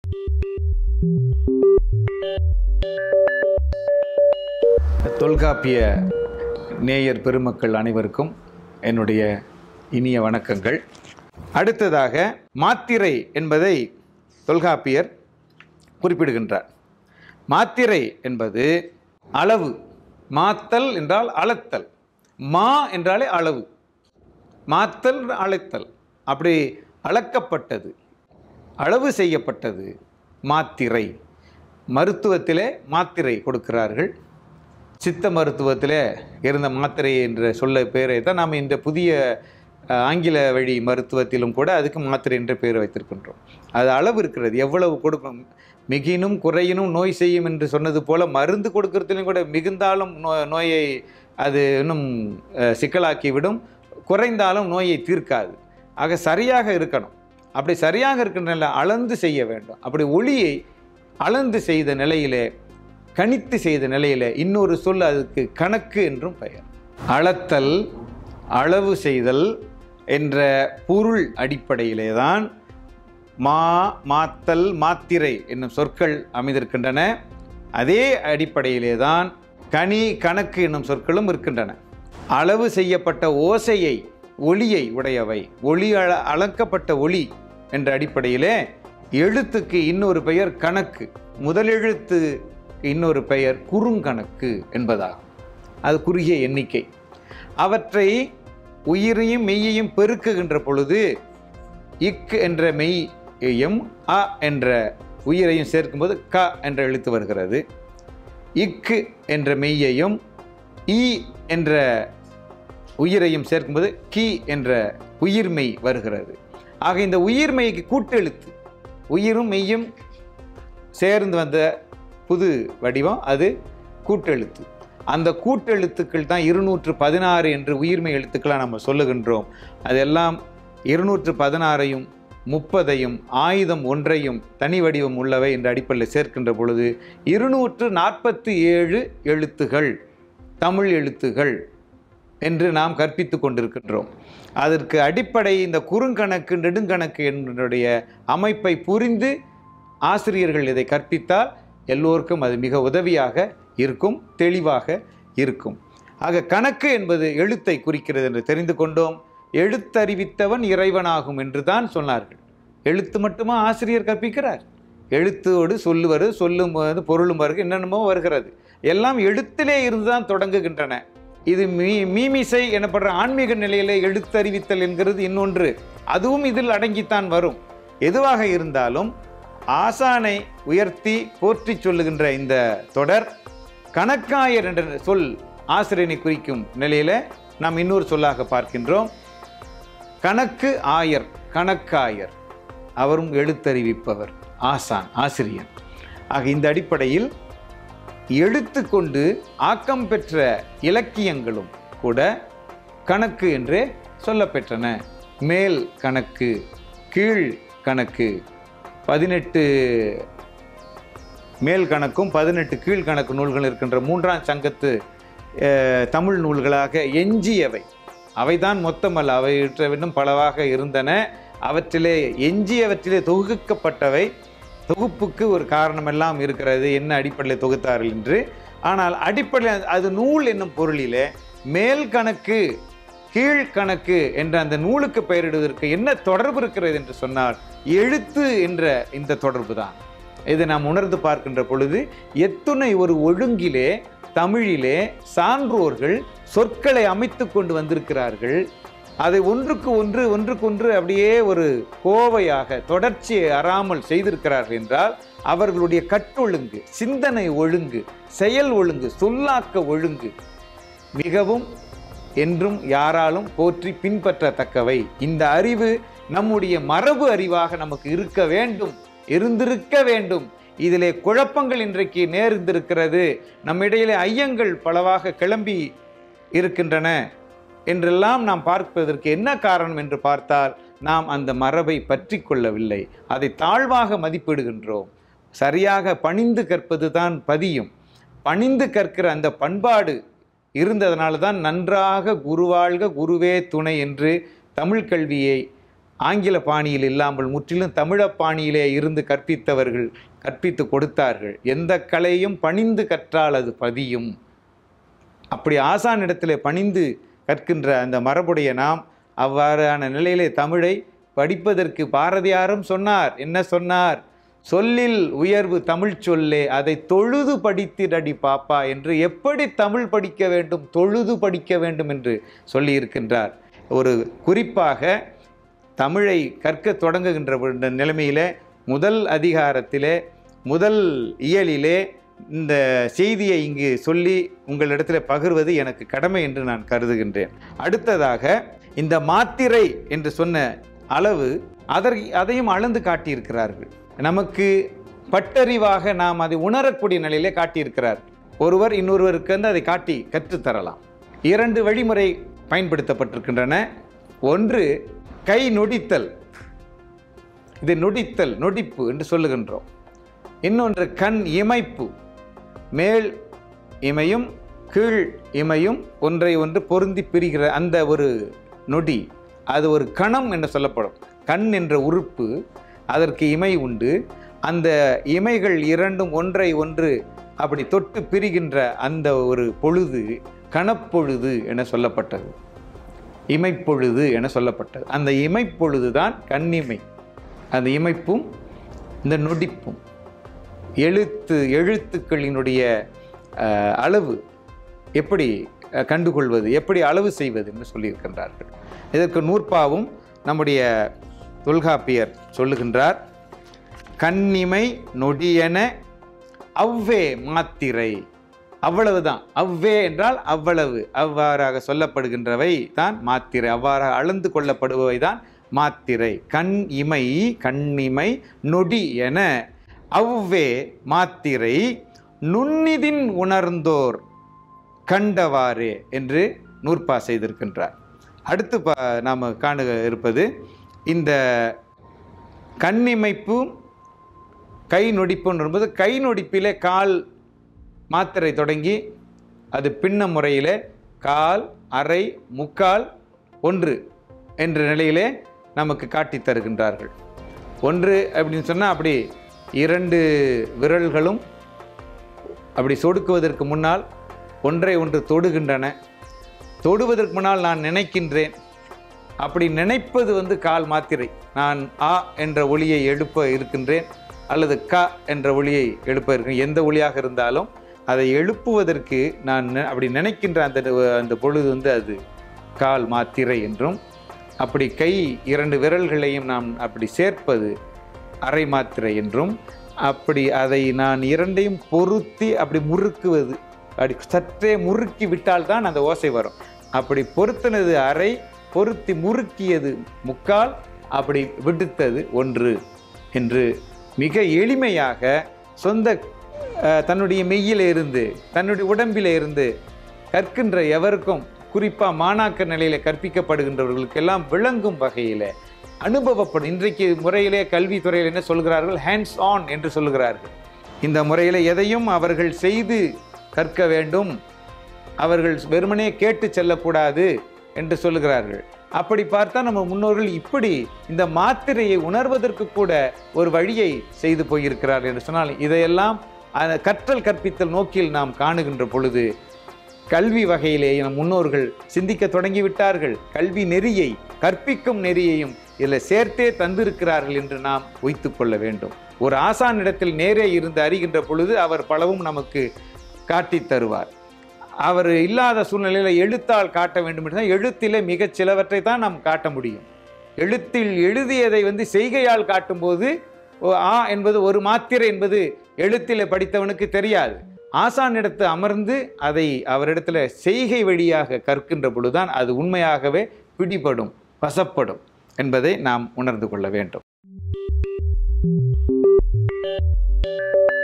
தொல்காப்பிய நேயர் பெருமக்கள் அனைவருக்கும் என்னுடைய இனிய வணக்கங்கள் அடுத்ததாக மாத்திரை என்பதை தொல்காப்பியர் குறிப்பிடுகின்றார் மாத்திரை என்பது அளவு மாத்தல் என்றால் அளத்தல் மா என்றாலே அளவு மாத்தல் அழைத்தல் அப்படி அளக்கப்பட்டது அளவு செய்யப்பட்டது மாத்திரை மருத்துவத்திலே மாத்திரை கொடுக்கிறார்கள் சித்த மருத்துவத்திலே இருந்த மாத்திரை என்ற சொல்ல பேரை தான் நாம் இந்த புதிய அஹ், ஆங்கில வழி மருத்துவத்திலும் கூட அதுக்கு மாத்திரை என்ற பெயர் வைத்திருக்கின்றோம் அது அளவு இருக்கிறது எவ்வளவு கொடுக்கும் மிகினும் குறையினும் நோய் செய்யும் என்று சொன்னது போல மருந்து கொடுக்கறதுலையும் கூட மிகுந்தாலும் நோ நோயை அது இன்னும் அஹ், சிக்கலாக்கிவிடும் குறைந்தாலும் நோயை தீர்க்காது ஆக சரியாக இருக்கணும் அப்படி சரியாக இருக்கின்ற நிலை அளந்து செய்ய வேண்டும் அப்படி ஒளியை அளந்து செய்த நிலையிலே கணித்து செய்த நிலையிலே இன்னொரு சொல் அதுக்கு கணக்கு என்றும் பெயர் அளத்தல் அளவு செய்தல் என்ற பொருள் அடிப்படையிலே தான் மா மாத்தல் மாத்திரை என்னும் சொற்கள் அமைந்திருக்கின்றன அதே அடிப்படையிலே தான் கனி கணக்கு என்னும் சொற்களும் இருக்கின்றன அளவு செய்யப்பட்ட ஓசையை ஒளியை உடையவை ஒளி அள அளக்கப்பட்ட ஒளி என்ற அடிப்படையிலே எழுத்துக்கு இன்னொரு பெயர் கணக்கு முதலெழுத்து இன்னொரு பெயர் குறுங்கணக்கு என்பதாகும் அது குறுகிய எண்ணிக்கை அவற்றை உயிரையும் மெய்யையும் பெருக்குகின்ற பொழுது இக் என்ற மெய்யையும் அ என்ற உயிரையும் சேர்க்கும்போது க என்ற எழுத்து வருகிறது இக்கு என்ற மெய்யையும் ஈ என்ற உயிரையும் சேர்க்கும்போது கி என்ற உயிர்மெய் வருகிறது ஆக இந்த உயிர்மெய்க்கு கூட்டெழுத்து உயிரும் மெய்யும் சேர்ந்து வந்த புது வடிவம் அது கூட்டெழுத்து அந்த கூட்டெழுத்துக்கள் தான் இருநூற்று பதினாறு என்று உயிர்மெய் எழுத்துக்களாக நம்ம சொல்லுகின்றோம் அதெல்லாம் இருநூற்று பதினாறையும் முப்பதையும் ஆயுதம் ஒன்றையும் தனி வடிவம் உள்ளவை என்ற அடிப்படையில் சேர்க்கின்ற பொழுது இருநூற்று நாற்பத்தி ஏழு எழுத்துகள் தமிழ் எழுத்துகள் என்று நாம் கற்பித்து கொண்டிருக்கின்றோம் அதற்கு அடிப்படை இந்த குறுங்கணக்கு நெடுங்கணக்கு என்னுடைய அமைப்பை புரிந்து ஆசிரியர்கள் இதை கற்பித்தால் எல்லோருக்கும் அது மிக உதவியாக இருக்கும் தெளிவாக இருக்கும் ஆக கணக்கு என்பது எழுத்தை குறிக்கிறது என்று தெரிந்து கொண்டோம் எழுத்தறிவித்தவன் இறைவனாகும் என்று தான் சொன்னார்கள் எழுத்து மட்டுமா ஆசிரியர் கற்பிக்கிறார் எழுத்தோடு சொல்லுவது சொல்லும் போது பொருளும் வருக என்னென்னமோ வருகிறது எல்லாம் எழுத்திலே இருந்து தான் தொடங்குகின்றன இது மீ மீமிசை எனப்படுற ஆன்மீக நிலையிலே எழுத்தறிவித்தல் என்கிறது இன்னொன்று அதுவும் இதில் அடங்கித்தான் வரும் எதுவாக இருந்தாலும் ஆசானை உயர்த்தி போற்றி சொல்லுகின்ற இந்த தொடர் கணக்காயர் என்ற சொல் ஆசிரியனை குறிக்கும் நிலையில நாம் இன்னொரு சொல்லாக பார்க்கின்றோம் கணக்கு ஆயர் கணக்காயர் அவரும் எழுத்தறிவிப்பவர் ஆசான் ஆசிரியர் ஆக இந்த அடிப்படையில் எழுத்து கொண்டு ஆக்கம் பெற்ற இலக்கியங்களும் கூட கணக்கு என்றே சொல்லப்பெற்றன மேல் கணக்கு கீழ் கணக்கு பதினெட்டு மேல் கணக்கும் பதினெட்டு கீழ் கணக்கு நூல்கள் இருக்கின்ற மூன்றாம் சங்கத்து அஹ், தமிழ் நூல்களாக எஞ்சியவை அவைதான் மொத்தமல்ல அவையற்ற இன்னும் பலவாக இருந்தன அவற்றிலே எஞ்சியவற்றிலே தொகுக்கப்பட்டவை தொகுப்புக்கு ஒரு காரணமெல்லாம் இருக்கிறது என்ன அடிப்படையில் தொகுத்தார்கள் என்று ஆனால் அடிப்படையில் அது நூல் என்னும் பொருளிலே மேல் கணக்கு கீழ்கணக்கு என்ற அந்த நூலுக்கு பெயரிடுவதற்கு என்ன தொடர்பு இருக்கிறது என்று சொன்னால் எழுத்து என்ற இந்த தொடர்பு தான் இதை நாம் உணர்ந்து பார்க்கின்ற பொழுது எத்துணை ஒரு ஒழுங்கிலே தமிழிலே சான்றோர்கள் சொற்களை அமைத்து கொண்டு வந்திருக்கிறார்கள் அதை ஒன்றுக்கு ஒன்று ஒன்றுக்கு ஒன்று அப்படியே ஒரு கோவையாக தொடர்ச்சியை அறாமல் செய்திருக்கிறார்கள் என்றால் அவர்களுடைய கட்டொழுங்கு சிந்தனை ஒழுங்கு செயல் ஒழுங்கு சொல்லாக்க ஒழுங்கு மிகவும் என்றும் யாராலும் போற்றி பின்பற்றத்தக்கவை இந்த அறிவு நம்முடைய மரபு அறிவாக நமக்கு இருக்க வேண்டும் இருந்திருக்க வேண்டும் இதிலே குழப்பங்கள் இன்றைக்கு நேர்ந்திருக்கிறது நம்மிடையிலே ஐயங்கள் பலவாக கிளம்பி இருக்கின்றன என்றெல்லாம் நாம் பார்ப்பதற்கு என்ன காரணம் என்று பார்த்தால் நாம் அந்த மரபை பற்றி கொள்ளவில்லை அதை தாழ்வாக மதிப்பிடுகின்றோம் சரியாக பணிந்து கற்பது தான் பதியும் பணிந்து கற்கிற அந்த பண்பாடு இருந்ததனால தான் நன்றாக குருவாழ்க குருவே துணை என்று தமிழ் கல்வியை ஆங்கில பாணியில் இல்லாமல் முற்றிலும் தமிழ பாணியிலே இருந்து கற்பித்தவர்கள் கற்பித்து கொடுத்தார்கள் எந்த கலையும் பணிந்து கற்றால் அது பதியும் அப்படி ஆசானிடத்திலே பணிந்து கற்கின்ற அந்த மரபுடைய நாம் அவ்வாறான நிலையிலே தமிழை படிப்பதற்கு பாரதியாரும் சொன்னார் என்ன சொன்னார் சொல்லில் உயர்வு தமிழ் சொல்லே அதை தொழுது படித்திடடி பாப்பா என்று எப்படி தமிழ் படிக்க வேண்டும் தொழுது படிக்க வேண்டும் என்று சொல்லியிருக்கின்றார் ஒரு குறிப்பாக தமிழை கற்க தொடங்குகின்ற இந்த நிலைமையிலே முதல் அதிகாரத்திலே முதல் இயலிலே இந்த செய்தியை இங்கு சொல்லி உங்களிடத்தில் பகிர்வது எனக்கு கடமை என்று நான் கருதுகின்றேன் அடுத்ததாக இந்த மாத்திரை என்று சொன்ன அளவு அதற்கு அதையும் அளந்து காட்டியிருக்கிறார்கள் நமக்கு பட்டறிவாக நாம் அதை உணரக்கூடிய நிலையிலே காட்டியிருக்கிறார் ஒருவர் இன்னொருவருக்கு வந்து அதை காட்டி கற்றுத்தரலாம் இரண்டு வழிமுறை பயன்படுத்தப்பட்டிருக்கின்றன ஒன்று கை நொடித்தல் இது நொடித்தல் நொடிப்பு என்று சொல்லுகின்றோம் இன்னொன்று கண் இமைப்பு மேல் இமையும் கீழ் இமையும் ஒன்றை ஒன்று பொருந்தி பிரிகிற அந்த ஒரு நொடி அது ஒரு கணம் என்று சொல்லப்படும் கண் என்ற உறுப்பு அதற்கு இமை உண்டு அந்த இமைகள் இரண்டும் ஒன்றை ஒன்று அப்படி தொட்டு பிரிகின்ற அந்த ஒரு பொழுது கணப்பொழுது என சொல்லப்பட்டது இமைப்பொழுது என சொல்லப்பட்டது அந்த இமைப்பொழுது தான் கண்ணிமை அந்த இமைப்பும் இந்த நொடிப்பும் எழுத்து எழுத்துக்களினுடைய அஹ், அளவு எப்படி அஹ், கண்டுகொள்வது எப்படி அளவு செய்வது என்று சொல்லியிருக்கின்றார்கள் இதற்கு நூற்பாவும் நம்முடைய தொல்காப்பியர் சொல்லுகின்றார் கண்ணிமை நொடியென அவ்வே மாத்திரை அவ்வளவுதான் அவ்வே என்றால் அவ்வளவு அவ்வாறாக சொல்லப்படுகின்றவை தான் மாத்திரை அவ்வாறாக அளந்து கொள்ளப்படுபவை தான் மாத்திரை கண் இமை கண்ணிமை நொடி என அவ்வே மாத்திரை நுண்ணிதின் உணர்ந்தோர் கண்டவாறே என்று நூற்பா செய்திருக்கின்றார் அடுத்து பா நாம் காணுக இருப்பது இந்த கண்ணிமைப்பும் கை நொடிப்புன்னு என்பது கை நொடிப்பிலே கால் மாத்திரை தொடங்கி அது பின்ன முறையிலே கால் அரை முக்கால் ஒன்று என்ற நிலையிலே நமக்கு காட்டித் தருகின்றார்கள் ஒன்று அப்படின்னு சொன்னால் அப்படி இரண்டு விரல்களும் அப்படி சொடுக்குவதற்கு முன்னால் ஒன்றை ஒன்று தொடுகின்றன தொடுவதற்கு முன்னால் நான் நினைக்கின்றேன் அப்படி நினைப்பது வந்து கால் மாத்திரை நான் ஆ என்ற ஒளியை எழுப்ப இருக்கின்றேன் அல்லது க என்ற ஒளியை எழுப்ப இருக்கேன் எந்த ஒளியாக இருந்தாலும் அதை எழுப்புவதற்கு நான் நெ- அப்படி நினைக்கின்ற அந்த அந்த பொழுது வந்து அது கால் மாத்திரை என்றும் அப்படி கை இரண்டு விரல்களையும் நாம் அப்படி சேர்ப்பது அரை மாத்திரை என்றும் அப்படி அதை நான் இரண்டையும் பொருத்தி அப்படி முறுக்குவது அப்படி சற்றே முறுக்கி விட்டால் தான் அந்த ஓசை வரும் அப்படி பொருத்தினது அரை பொருத்தி முறுக்கியது முக்கால் அப்படி விடுத்தது ஒன்று என்று மிக எளிமையாக சொந்த அஹ், தன்னுடைய மெய்யில இருந்து தன்னுடைய உடம்பில இருந்து கற்கின்ற எவருக்கும் குறிப்பாக மாணாக்க நிலையில் கற்பிக்கப்படுகின்றவர்களுக்கெல்லாம் விளங்கும் வகையில் அனுபவப்படும் இன்றைக்கு முறையிலே கல்வித்துறையில் என்ன சொல்கிறார்கள் ஹேண்ட்ஸ் ஆன் என்று சொல்கிறார்கள் இந்த முறையில் எதையும் அவர்கள் செய்து கற்க வேண்டும் அவர்கள் வெறுமனே கேட்டு செல்லக்கூடாது என்று சொல்லுகிறார்கள் அப்படி பார்த்தா நம்ம முன்னோர்கள் இப்படி இந்த மாத்திரையை உணர்வதற்கு கூட ஒரு வழியை செய்து போயிருக்கிறார்கள் என்று சொன்னால் இதையெல்லாம் அந்த கற்றல் கற்பித்தல் நோக்கில் நாம் காணுகின்ற பொழுது கல்வி வகையிலே நம் முன்னோர்கள் சிந்திக்க தொடங்கிவிட்டார்கள் கல்வி நெறியை கற்பிக்கும் நெறியையும் இதில் சேர்த்தே தந்திருக்கிறார்கள் என்று நாம் வைத்து கொள்ள வேண்டும் ஒரு ஆசானிடத்தில் நேரே இருந்து அறிகின்ற பொழுது அவர் பலவும் நமக்கு காட்டித் தருவார் அவர் இல்லாத சூழ்நிலையில் எழுத்தால் காட்ட வேண்டும் என்றால் எழுத்திலே மிகச் சிலவற்றை தான் நாம் காட்ட முடியும் எழுத்தில் எழுதியதை வந்து செய்கையால் காட்டும்போது ஓ, ஆ என்பது ஒரு மாத்திரை என்பது எழுத்திலே படித்தவனுக்கு தெரியாது ஆசானிடத்து அமர்ந்து அதை அவரிடத்துல செய்கை வழியாக கற்கின்ற பொழுதுதான் அது உண்மையாகவே பிடிபடும் வசப்படும் என்பதை நாம் உணர்ந்து கொள்ள வேண்டும்